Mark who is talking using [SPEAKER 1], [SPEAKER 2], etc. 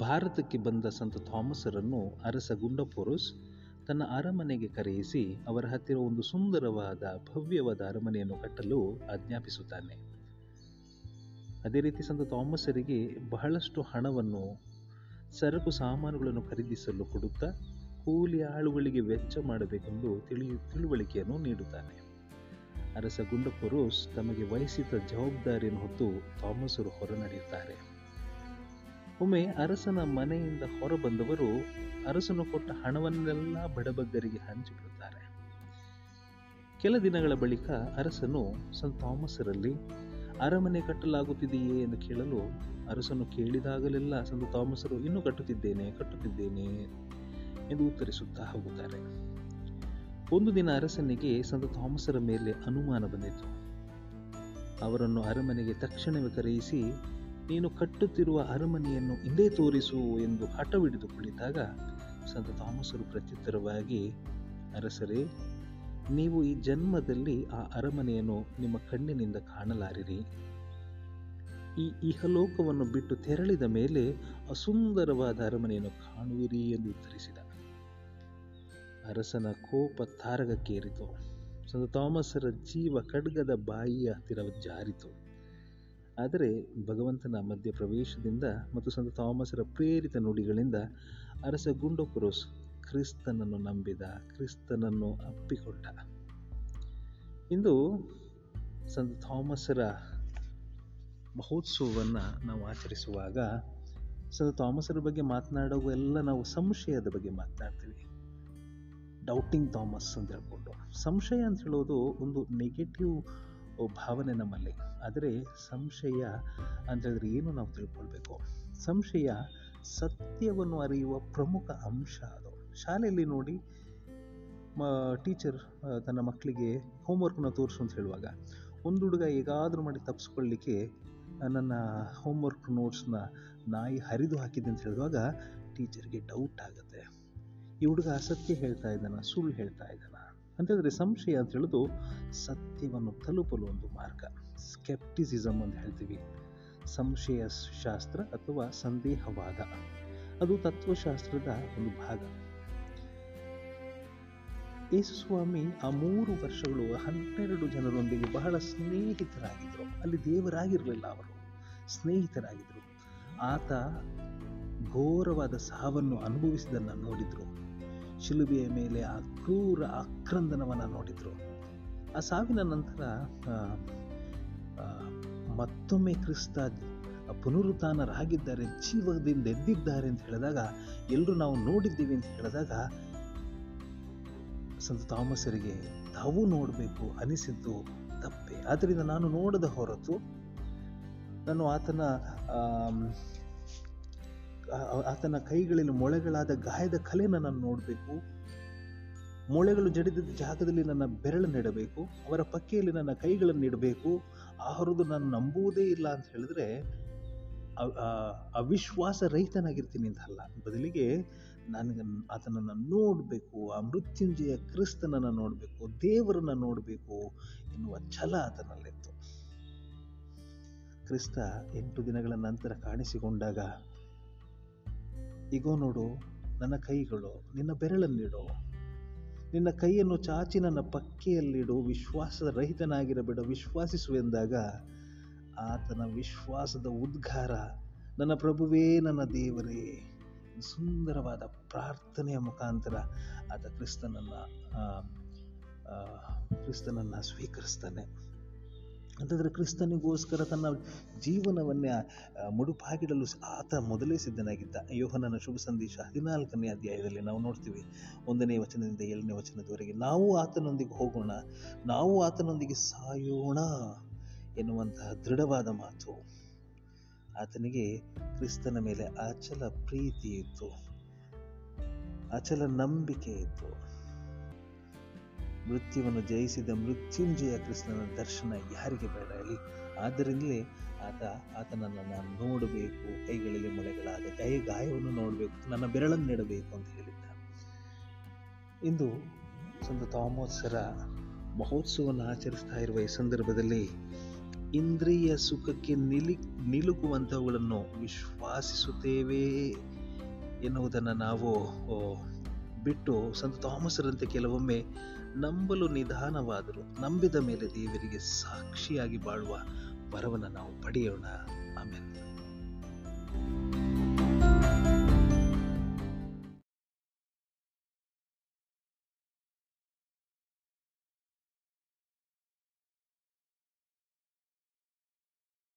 [SPEAKER 1] ಭಾರತಕ್ಕೆ ಬಂದ ಸಂತ ಥಾಮಸರನ್ನು ಅರಸ ಗುಂಡಪೊರುಸ್ ತನ್ನ ಅರಮನೆಗೆ ಕರೆಯಿಸಿ ಅವರ ಹತ್ತಿರ ಒಂದು ಸುಂದರವಾದ ಭವ್ಯವಾದ ಅರಮನೆಯನ್ನು ಕಟ್ಟಲು ಆಜ್ಞಾಪಿಸುತ್ತಾನೆ ಅದೇ ರೀತಿ ಸಂತ ಥಾಮಸರಿಗೆ ಬಹಳಷ್ಟು ಹಣವನ್ನು ಸರಕು ಸಾಮಾನುಗಳನ್ನು ಖರೀದಿಸಲು ಕೊಡುತ್ತಾ ಕೂಲಿ ಆಳುಗಳಿಗೆ ವೆಚ್ಚ ಮಾಡಬೇಕೆಂದು ತಿಳಿ ತಿಳುವಳಿಕೆಯನ್ನು ನೀಡುತ್ತಾನೆ ಅರಸ ಗುಂಡಪುರುಸ್ ತಮಗೆ ವಹಿಸಿದ ಜವಾಬ್ದಾರಿಯನ್ನು ಹೊತ್ತು ಥಾಮಸರು ಹೊರನಡೆಯುತ್ತಾರೆ ಒಮ್ಮೆ ಅರಸನ ಮನೆಯಿಂದ ಹೊರಬಂದವರು ಅರಸನು ಕೊಟ್ಟ ಹಣವನ್ನೆಲ್ಲ ಬಡಬಗ್ಗರಿಗೆ ಹಂಚಿಬಿಡುತ್ತಾರೆ ಕೆಲ ದಿನಗಳ ಬಳಿಕ ಅರಸನು ಸಂತ ಥಾಮಸರಲ್ಲಿ ಅರಮನೆ ಕಟ್ಟಲಾಗುತ್ತಿದೆಯೇ ಎಂದು ಕೇಳಲು ಅರಸನು ಕೇಳಿದಾಗಲೆಲ್ಲ ಸಂತ ಥಾಮಸರು ಇನ್ನೂ ಕಟ್ಟುತ್ತಿದ್ದೇನೆ ಕಟ್ಟುತ್ತಿದ್ದೇನೆ ಎಂದು ಉತ್ತರಿಸುತ್ತಾ ಹೋಗುತ್ತಾರೆ ಒಂದು ದಿನ ಅರಸನಿಗೆ ಸಂತ ಥಾಮಸರ ಮೇಲೆ ಅನುಮಾನ ಬಂದಿತು ಅವರನ್ನು ಅರಮನೆಗೆ ತಕ್ಷಣವೇ ಕರೆಯಿಸಿ ನೀನು ಕಟ್ಟುತ್ತಿರುವ ಅರಮನೆಯನ್ನು ಇಲ್ಲೇ ತೋರಿಸು ಎಂದು ಹಠವಿಡಿದು ಕುಳಿತಾಗ ಸಂತ ಥಾಮಸರು ಪ್ರತ್ಯುತ್ತರವಾಗಿ ಅರಸರೇ ನೀವು ಈ ಜನ್ಮದಲ್ಲಿ ಆ ಅರಮನೆಯನ್ನು ನಿಮ್ಮ ಕಣ್ಣಿನಿಂದ ಕಾಣಲಾರಿರಿ ಈ ಇಹಲೋಕವನ್ನು ಬಿಟ್ಟು ತೆರಳಿದ ಮೇಲೆ ಅಸುಂದರವಾದ ಅರಮನೆಯನ್ನು ಕಾಣುವಿರಿ ಎಂದು ಉತ್ತರಿಸಿದ ಅರಸನ ಕೋಪ ತಾರಗಕ್ಕೇರಿತು ಸಂತ ಥಾಮಸರ ಜೀವ ಖಡ್ಗದ ಬಾಯಿಯ ಹತ್ತಿರ ಜಾರಿತು ಆದರೆ ಭಗವಂತನ ಮಧ್ಯ ಪ್ರವೇಶದಿಂದ ಮತ್ತು ಸಂತ ಥಾಮಸರ ಪ್ರೇರಿತ ನುಡಿಗಳಿಂದ ಅರಸ ಗುಂಡೋಪುರೋಸ್ ಕ್ರಿಸ್ತನನ್ನು ನಂಬಿದ ಕ್ರಿಸ್ತನನ್ನು ಅಪ್ಪಿಕೊಂಡ ಇಂದು ಸಂತ ಥಾಮಸರ ಮಹೋತ್ಸವವನ್ನು ನಾವು ಆಚರಿಸುವಾಗ ಸಂತ ಥಾಮಸರ ಬಗ್ಗೆ ಮಾತನಾಡುವ ಎಲ್ಲ ನಾವು ಸಂಶಯದ ಬಗ್ಗೆ ಮಾತನಾಡ್ತೀವಿ ಡೌಟಿಂಗ್ ಥಾಮಸ್ ಅಂತ ಹೇಳ್ಕೊಂಡು ಸಂಶಯ ಅಂತ ಹೇಳೋದು ಒಂದು ನೆಗೆಟಿವ್ ಭಾವನೆ ನಮ್ಮಲ್ಲಿ ಆದರೆ ಸಂಶಯ ಅಂತ ಹೇಳಿದ್ರೆ ಏನು ನಾವು ತಿಳ್ಕೊಳ್ಬೇಕು ಸಂಶಯ ಸತ್ಯವನ್ನು ಅರಿಯುವ ಪ್ರಮುಖ ಅಂಶ ಅದು ಶಾಲೆಯಲ್ಲಿ ನೋಡಿ ಟೀಚರ್ ತನ್ನ ಮಕ್ಕಳಿಗೆ ಹೋಮ್ವರ್ಕ್ನ ತೋರಿಸು ಅಂತ ಹೇಳುವಾಗ ಒಂದು ಹುಡುಗ ಹೇಗಾದರೂ ಮಾಡಿ ತಪ್ಪಿಸ್ಕೊಳ್ಳಿಕ್ಕೆ ನನ್ನ ಹೋಮ್ವರ್ಕ್ ನೋಟ್ಸ್ನ ನಾಯಿ ಹರಿದು ಹಾಕಿದೆ ಅಂತ ಹೇಳಿದಾಗ ಟೀಚರ್ಗೆ ಡೌಟ್ ಆಗುತ್ತೆ ಈ ಹುಡುಗ ಅಸತ್ಯ ಹೇಳ್ತಾ ಇದ್ದಾನ ಸುಳ್ಳು ಹೇಳ್ತಾ ಇದ್ದಾನ ಅಂತಂದರೆ ಸಂಶಯ ಅಂತ ಹೇಳೋದು ಸತ್ಯವನ್ನು ತಲುಪಲು ಒಂದು ಮಾರ್ಗ ಸ್ಕೆಪ್ಟಿಸಿಸಮ್ ಅಂತ ಹೇಳ್ತೀವಿ ಸಂಶಯ ಶಾಸ್ತ್ರ ಅಥವಾ ಸಂದೇಹವಾದ ಅದು ತತ್ವಶಾಸ್ತ್ರದ ಒಂದು ಭಾಗ ಯೇಸುಸ್ವಾಮಿ ಆ ಮೂರು ವರ್ಷಗಳು ಹನ್ನೆರಡು ಜನರೊಂದಿಗೆ ಬಹಳ ಸ್ನೇಹಿತರಾಗಿದ್ದರು ಅಲ್ಲಿ ದೇವರಾಗಿರಲಿಲ್ಲ ಅವರು ಸ್ನೇಹಿತರಾಗಿದ್ದರು ಆತ ಘೋರವಾದ ಸಾವನ್ನು ಅನುಭವಿಸಿದನ್ನು ನೋಡಿದ್ರು ಶಿಲುಬೆಯ ಮೇಲೆ ಆ ಕ್ರೂರ ಆಕ್ರಂದನವನ್ನು ನೋಡಿದ್ರು ಆ ಸಾವಿನ ನಂತರ ಮತ್ತೊಮ್ಮೆ ಕ್ರಿಸ್ತ ಪುನರುತ್ಥಾನರಾಗಿದ್ದಾರೆ ಜೀವದಿಂದ ಎದ್ದಿದ್ದಾರೆ ಅಂತ ಹೇಳಿದಾಗ ಎಲ್ಲರೂ ನಾವು ನೋಡಿದ್ದೀವಿ ಅಂತ ಹೇಳಿದಾಗ ಸಂತ ಥಾಮಸರಿಗೆ ತಾವು ನೋಡಬೇಕು ಅನಿಸಿದ್ದು ತಪ್ಪೆ ಆದ್ದರಿಂದ ನಾನು ನೋಡದ ಹೊರತು ನಾನು ಆತನ ಆತನ ಕೈಗಳಲ್ಲಿ ಮೊಳೆಗಳಾದ ಗಾಯದ ಕಲೆನ ನಾನು ನೋಡಬೇಕು ಮೊಳೆಗಳು ಜಡಿದ ಜಾಗದಲ್ಲಿ ನನ್ನ ಬೆರಳು ನೆಡಬೇಕು ಅವರ ಪಕ್ಕೆಯಲ್ಲಿ ನನ್ನ ಕೈಗಳನ್ನು ಇಡಬೇಕು ಆ ಹೊರದು ನಾನು ನಂಬುವುದೇ ಇಲ್ಲ ಅಂತ ಹೇಳಿದ್ರೆ ಅವಿಶ್ವಾಸ ರಹಿತನಾಗಿರ್ತೀನಿ ಅಂತಲ್ಲ ಬದಲಿಗೆ ನನಗೆ ಆತನನ್ನು ನೋಡಬೇಕು ಆ ಮೃತ್ಯುಂಜಯ ಕ್ರಿಸ್ತನನ್ನು ನೋಡಬೇಕು ದೇವರನ್ನ ನೋಡಬೇಕು ಎನ್ನುವ ಛಲ ಆತನಲ್ಲಿತ್ತು ಕ್ರಿಸ್ತ ಎಂಟು ದಿನಗಳ ನಂತರ ಕಾಣಿಸಿಕೊಂಡಾಗ ಈಗೋ ನೋಡು ನನ್ನ ಕೈಗಳು ನಿನ್ನ ಬೆರಳನ್ನಿಡು ನಿನ್ನ ಕೈಯನ್ನು ಚಾಚಿ ನನ್ನ ಪಕ್ಕೆಯಲ್ಲಿಡು ವಿಶ್ವಾಸದ ರಹಿತನಾಗಿರಬೇಡ ವಿಶ್ವಾಸಿಸುವೆಂದಾಗ ಆತನ ವಿಶ್ವಾಸದ ಉದ್ಗಾರ ನನ್ನ ಪ್ರಭುವೇ ನನ್ನ ದೇವರೇ ಸುಂದರವಾದ ಪ್ರಾರ್ಥನೆಯ ಮುಖಾಂತರ ಆತ ಕ್ರಿಸ್ತನನ್ನು ಕ್ರಿಸ್ತನನ್ನು ಸ್ವೀಕರಿಸ್ತಾನೆ ಅಂತಂದರೆ ಕ್ರಿಸ್ತನಿಗೋಸ್ಕರ ತನ್ನ ಜೀವನವನ್ನೇ ಮುಡುಪಾಗಿಡಲು ಆತ ಮೊದಲೇ ಸಿದ್ಧನಾಗಿದ್ದ ಯೋಹನನ ಶುಭ ಸಂದೇಶ ಹದಿನಾಲ್ಕನೇ ಅಧ್ಯಾಯದಲ್ಲಿ ನಾವು ನೋಡ್ತೀವಿ ಒಂದನೇ ವಚನದಿಂದ ಏಳನೇ ವಚನದವರೆಗೆ ನಾವು ಆತನೊಂದಿಗೆ ಹೋಗೋಣ ನಾವು ಆತನೊಂದಿಗೆ ಸಾಯೋಣ ಎನ್ನುವಂತಹ ದೃಢವಾದ ಮಾತು ಆತನಿಗೆ ಕ್ರಿಸ್ತನ ಮೇಲೆ ಅಚಲ ಪ್ರೀತಿ ಇತ್ತು ಅಚಲ ನಂಬಿಕೆ ಇತ್ತು ಮೃತ್ಯುವನ್ನು ಜಯಿಸಿದ ಮೃತ್ಯುಂಜಯ ಕ್ರಿಸ್ತನ ದರ್ಶನ ಯಾರಿಗೆ ಬೇಡ ಹೇಳಿ ಆದ್ದರಿಂದಲೇ ಆತ ಆತನನ್ನು ನಾನು ನೋಡಬೇಕು ಕೈಗಳಲ್ಲಿ ಮೊಳೆಗಳಾದ ಕೈ ಗಾಯವನ್ನು ನೋಡಬೇಕು ನನ್ನ ಬೆರಳನ್ನು ನೆಡಬೇಕು ಅಂತ ಹೇಳಿದ್ದ ಇಂದು ಸಂತ ಥಾಮಸರ ಮಹೋತ್ಸವವನ್ನು ಆಚರಿಸ್ತಾ ಇರುವ ಈ ಸಂದರ್ಭದಲ್ಲಿ ಇಂದ್ರಿಯ ಸುಖಕ್ಕೆ ನಿಲಿ ನಿಲುಕುವಂಥವುಗಳನ್ನು ವಿಶ್ವಾಸಿಸುತ್ತೇವೆ ಎನ್ನುವುದನ್ನು ನಾವು ಓ, ಬಿಟ್ಟು ಸಂತ ಥಾಮಸರಂತೆ ಕೆಲವೊಮ್ಮೆ ನಂಬಲು ನಿಧಾನವಾದರೂ ನಂಬಿದ ಮೇಲೆ ದೇವರಿಗೆ ಸಾಕ್ಷಿಯಾಗಿ ಬಾಳುವ ವರವನ್ನು ನಾವು ಪಡೆಯೋಣ ಆಮೇಲೆ